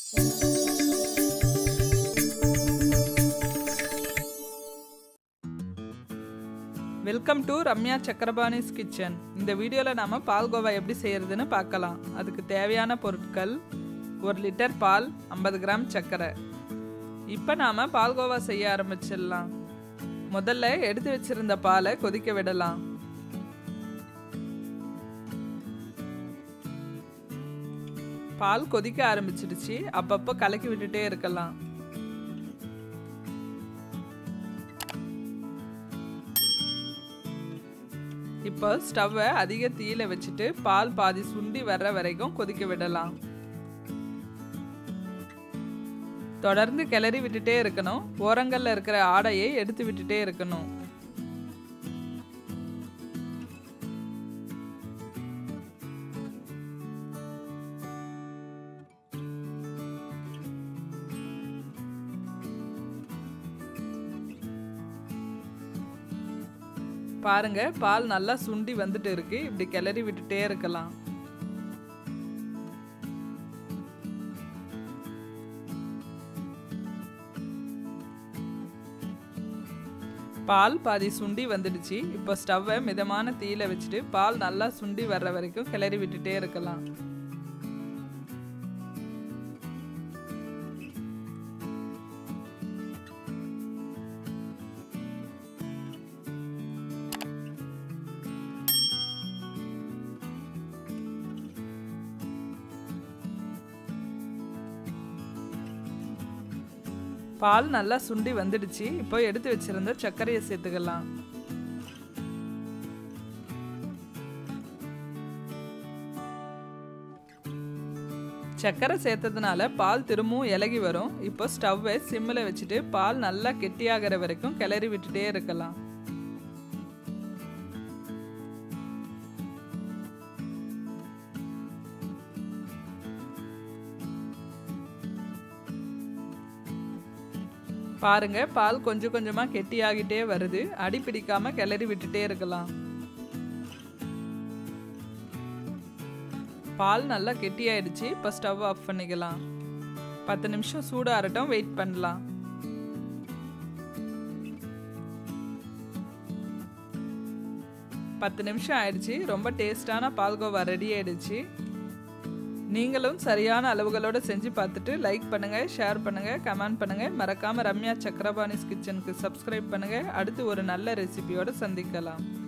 welcome to Ramya Chakrapani's kitchen இந்த வீடியோவில் நாம் பால்கோவா எப்படி செய்கிறதுன்னு பார்க்கலாம் அதுக்கு தேவையான பொருட்கள் ஒரு லிட்டர் பால் ஐம்பது கிராம் சர்க்கரை இப்போ நாம் பால்கோவா செய்ய ஆரம்பிச்சிடலாம் முதல்ல எடுத்து வச்சிருந்த பாலை கொதிக்க விடலாம் பால் கொதிக்க ஆரம்பிச்சிடுச்சு அப்பப்போ கலக்கி விட்டுட்டே இருக்கலாம் இப்போ ஸ்டவ்வை அதிக தீயில வச்சுட்டு பால் பாதி சுண்டி வர்ற வரைக்கும் கொதிக்க விடலாம் தொடர்ந்து கிளறி விட்டுட்டே இருக்கணும் ஓரங்கள்ல இருக்கிற ஆடையை எடுத்து விட்டுட்டே இருக்கணும் பாருங்க பால் நல்லா சுண்டி வந்துட்டு இருக்கு இப்படி கிளறி விட்டுட்டே இருக்கலாம் பால் பாதி சுண்டி வந்துடுச்சு இப்போ ஸ்டவ்வை மிதமான தீயில வச்சுட்டு பால் நல்லா சுண்டி வர்ற வரைக்கும் கிளறி விட்டுட்டே இருக்கலாம் பால் நல்லா சுண்டி வந்துடுச்சு இப்போ எடுத்து வச்சிருந்த சர்க்கரையை சேர்த்துக்கலாம் சர்க்கரை சேர்த்ததுனால பால் திரும்பவும் இலகி வரும் இப்போ ஸ்டவ்வை சிம்மில் வச்சுட்டு பால் நல்லா கெட்டியாகிற வரைக்கும் கிளறி விட்டுட்டே இருக்கலாம் பாருங்க பால் கொஞ்சம் கொஞ்சமா கெட்டியாகிட்டே வருது அடி பிடிக்காம கிளறி விட்டுட்டே இருக்கலாம் பால் நல்லா கெட்டியாயிடுச்சு இப்போ ஸ்டவ் ஆஃப் பண்ணிக்கலாம் பத்து நிமிஷம் சூடாகட்டும் வெயிட் பண்ணலாம் பத்து நிமிஷம் ஆயிடுச்சு ரொம்ப டேஸ்டான பால்கோவா ரெடி ஆயிடுச்சு நீங்களும் சரியான அளவுகளோடு செஞ்சு பார்த்துட்டு லைக் பண்ணுங்கள் ஷேர் பண்ணுங்கள் கமெண்ட் பண்ணுங்கள் மறக்காமல் ரம்யா சக்கரபாணிஸ் கிச்சனுக்கு சப்ஸ்கிரைப் பண்ணுங்கள் அடுத்து ஒரு நல்ல ரெசிபியோடு சந்திக்கலாம்